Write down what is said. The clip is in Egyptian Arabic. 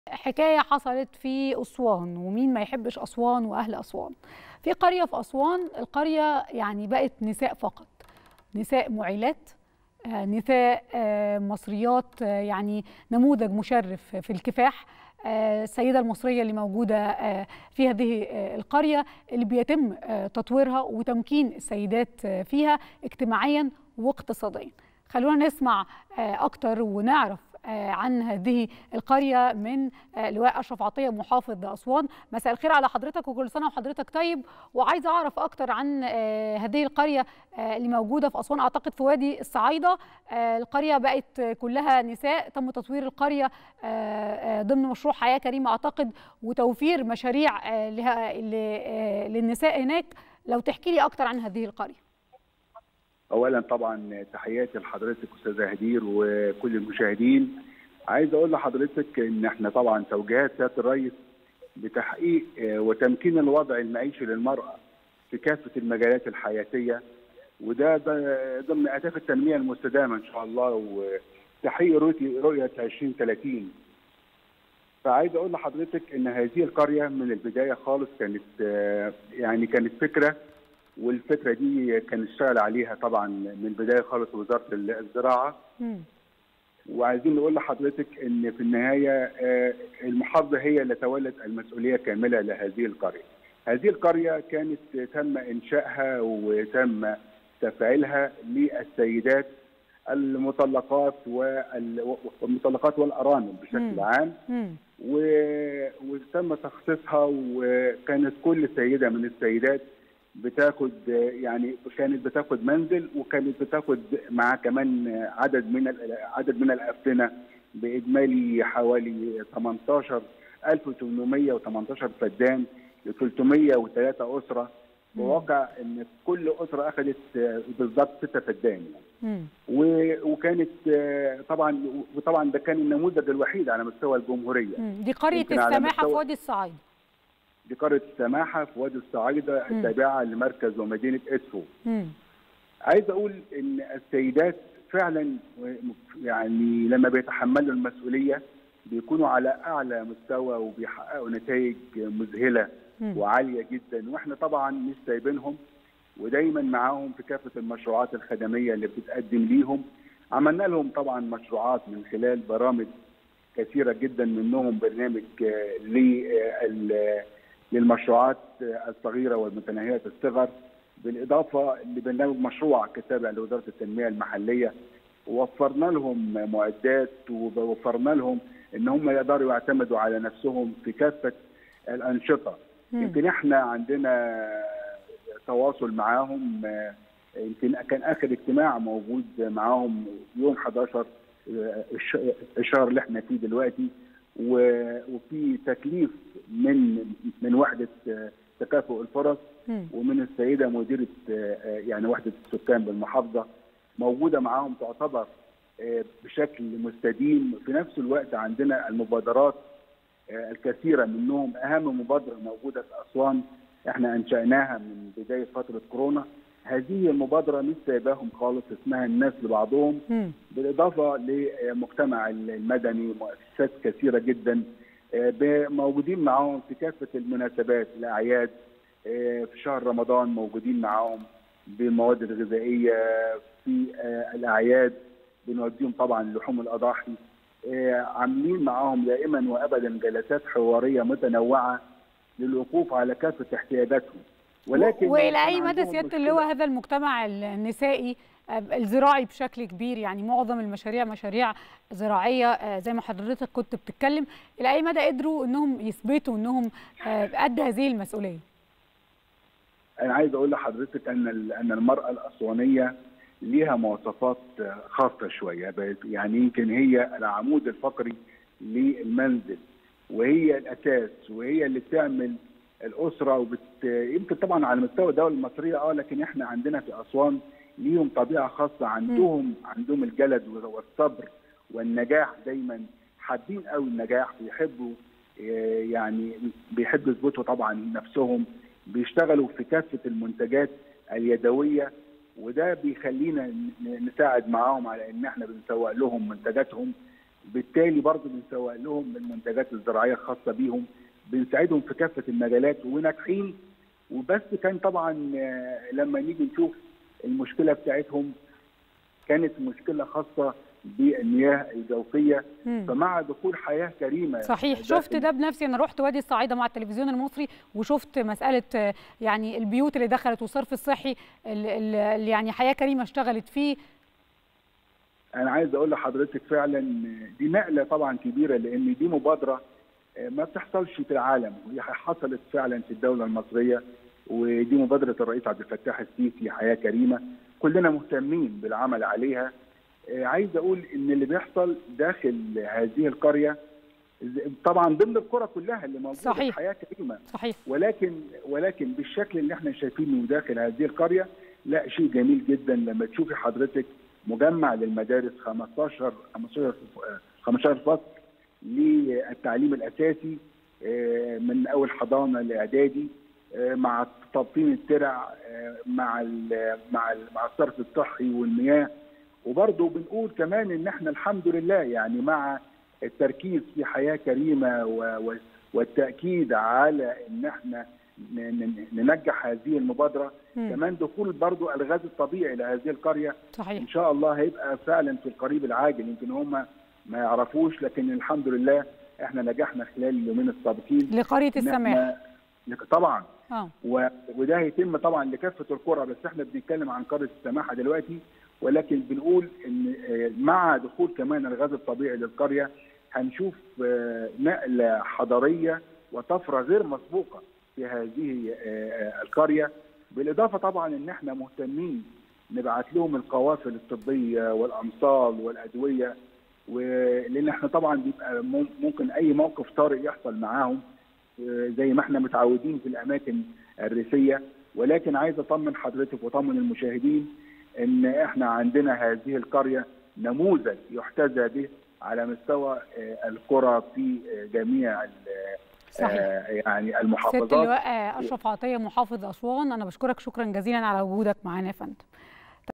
حكاية حصلت في أسوان ومين ما يحبش أسوان وأهل أسوان في قرية في أسوان القرية يعني بقت نساء فقط نساء معيلات آه، نساء آه، مصريات آه، يعني نموذج مشرف في الكفاح آه، السيدة المصرية اللي موجودة آه، في هذه آه، القرية اللي بيتم آه، تطويرها وتمكين السيدات آه، فيها اجتماعيا واقتصاديا خلونا نسمع آه، أكتر ونعرف آه، عن هذه القرية من آه، لواء أشرف عطية محافظ أسوان مساء الخير على حضرتك وكل سنة وحضرتك طيب وعايزة أعرف أكتر عن آه، هذه القرية آه، اللي موجودة في أسوان أعتقد في وادي الصعايدة آه، القرية بقت كلها نساء تم تطوير القرية آه، آه، ضمن مشروع حياة كريمة أعتقد وتوفير مشاريع آه، لها- ل- آه، للنساء هناك لو تحكي لي أكتر عن هذه القرية اولا طبعا تحياتي لحضرتك استاذه هدير وكل المشاهدين عايز اقول لحضرتك ان احنا طبعا توجيهات سياده الرئيس بتحقيق آه، وتمكين الوضع المعيشي للمراه في كافه المجالات الحياتيه وده ض- ضمن اهداف التنميه المستدامه ان شاء الله وتحقيق رؤيه رؤيه 2030 فعايز اقول لحضرتك ان هذه القريه من البدايه خالص كانت آه، يعني كانت فكره والفكره دي كان اشتغل عليها طبعا من البدايه خالص وزاره الزراعه مم. وعايزين نقول لحضرتك ان في النهايه آه، المحافظه هي اللي تولت المسؤوليه كامله لهذه القريه. هذه القريه كانت تم انشائها وتم تفعيلها للسيدات المطلقات وال- والمطلقات والارامل مم. بشكل عام مم. و- وتم تخصيصها وكانت كل سيده من السيدات بتاخد يعني كانت بتاخد منزل وكانت بتاخد معاه كمان عدد من ال- عدد من الافرنه باجمالي حوالي 18818 فدان ل 303 اسره بواقع ان كل اسره اخذت بالضبط 6 فدان يعني. مم. و- وكانت آه، طبعا وطبعا ده كان النموذج الوحيد على مستوى الجمهوريه مم. دي قرية يمكن على السماحة في مستوى- وادي الصعيد دي قريه السماحه في وادي الصعايده مم. التابعه لمركز ومدينه ادفو مم. عايز اقول ان السيدات فعلا يعني لما بيتحملوا المسؤوليه بيكونوا على اعلى مستوى وبيحققوا نتائج مذهله مم. وعاليه جدا واحنا طبعا مش سايبينهم ودايما معاهم في كافه المشروعات الخدميه اللي بتتقدم ليهم عملنا لهم طبعا مشروعات من خلال برامج كثيره جدا منهم برنامج آه، لل- للمشروعات آه، الصغيره والمتناهيه الصغر بالاضافه لبرنامج مشروع كتابع لوزاره التنميه المحليه ووفرنا لهم معدات ووفرنا لهم ان هم يقدروا يعتمدوا على نفسهم في كافه الانشطه مم. يمكن احنا عندنا تواصل معاهم آه، يمكن كان اخر اجتماع موجود معاهم يوم 11 آه، الش- الشهر اللي احنا فيه دلوقتي و- وفي تكليف من من وحده آه، تكافؤ الفرص مم. ومن السيده مديره آه، آه، يعني وحده السكان بالمحافظه موجوده معاهم تعتبر آه، بشكل مستديم في نفس الوقت عندنا المبادرات آه، الكثيره منهم اهم مبادره موجوده في اسوان احنا انشاناها من بدايه فتره كورونا هذه المبادره مش سايباهم خالص اسمها الناس لبعضهم مم. بالاضافه للمجتمع المدني مؤسسات كثيره جدا آه، ب- موجودين معاهم في كافه المناسبات الاعياد آه، في شهر رمضان موجودين معاهم بالمواد الغذائيه في آه، الاعياد بنوديهم طبعا لحوم الاضاحي آه، عاملين معاهم دائما وابدا جلسات حواريه متنوعه للوقوف على كافه احتياجاتهم ولكن والى كان اي مدى عندهم سياده مشكلة. اللواء هذا المجتمع النسائي آه، الزراعي بشكل كبير يعني معظم المشاريع مشاريع زراعيه آه، زي ما حضرتك كنت بتتكلم الى اي مدى قدروا انهم يثبتوا انهم آه، قد هذه المسؤوليه انا عايز اقول لحضرتك ان ال- ان المراه الاسوانيه ليها مواصفات خاصه شويه بقت- يعني يمكن هي العمود الفقري للمنزل وهي الاساس وهي اللي بتعمل الاسره وبت يمكن طبعا على مستوى الدوله المصريه اه لكن احنا عندنا في اسوان ليهم طبيعه خاصه عندهم عندهم الجلد والصبر والنجاح دايما حابين قوي النجاح بيحبوا آه، يعني بيحبوا يثبتوا طبعا نفسهم بيشتغلوا في كافه المنتجات اليدويه وده بيخلينا ن- نساعد معاهم على ان احنا بنسوق لهم منتجاتهم بالتالي برضه بنسوق لهم المنتجات الزراعيه الخاصه بيهم بنساعدهم في كافه المجالات وناجحين وبس كان طبعا لما نيجي نشوف المشكله بتاعتهم كانت مشكله خاصه بالمياه الجوفيه مم. فمع دخول حياه كريمه صحيح داخل- شفت ده بنفسي انا رحت وادي الصعيده مع التلفزيون المصري وشفت مساله آه، يعني البيوت اللي دخلت والصرف الصحي اللي اللي يعني حياه كريمه اشتغلت فيه انا عايز اقول لحضرتك فعلا دي نقله طبعا كبيره لان دي مبادره ما بتحصلش في العالم وهي حصلت فعلا في الدوله المصريه ودي مبادره الرئيس عبد الفتاح السيسي حياه كريمه كلنا مهتمين بالعمل عليها عايز اقول ان اللي بيحصل داخل هذه القريه طبعا ضمن القرى كلها اللي موجوده صحيح. في حياه كريمه صحيح ولكن ولكن بالشكل اللي احنا شايفينه داخل هذه القريه لا شيء جميل جدا لما تشوفي حضرتك مجمع للمدارس 15 15 15 فصل للتعليم الاساسي آه، من اول حضانه لاعدادي آه، مع تبطين الترع آه، مع ال- مع ال- مع الصرف الصحي والمياه وبرضه بنقول كمان ان احنا الحمد لله يعني مع التركيز في حياه كريمه و- و- والتاكيد على ان احنا ن- ن- ننجح هذه المبادره مم. كمان دخول برضو الغاز الطبيعي لهذه القريه صحيح ان شاء الله هيبقى فعلا في القريب العاجل يمكن هم ما يعرفوش لكن الحمد لله احنا نجحنا خلال اليومين السابقين لقريه إن السماح إحنا- طبعا اه و- وده هيتم طبعا لكافه القرى بس احنا بنتكلم عن قريه السماحه دلوقتي ولكن بنقول ان آه، مع دخول كمان الغاز الطبيعي للقريه هنشوف آه، نقله حضاريه وطفره غير مسبوقه في هذه آه، القريه بالاضافه طبعا ان احنا مهتمين نبعت لهم القوافل الطبيه والامصال والادويه ولان احنا طبعا بيبقى مم- ممكن اي موقف طارئ يحصل معاهم زي ما احنا متعودين في الاماكن الريفيه ولكن عايز اطمن حضرتك واطمن المشاهدين ان احنا عندنا هذه القريه نموذج يحتذى به على مستوى آه، القرى في آه، جميع ال- صحيح آه، يعني ست المحافظات اللواء اشرف عطيه محافظ اسوان انا بشكرك شكرا جزيلا على وجودك معانا يا فندم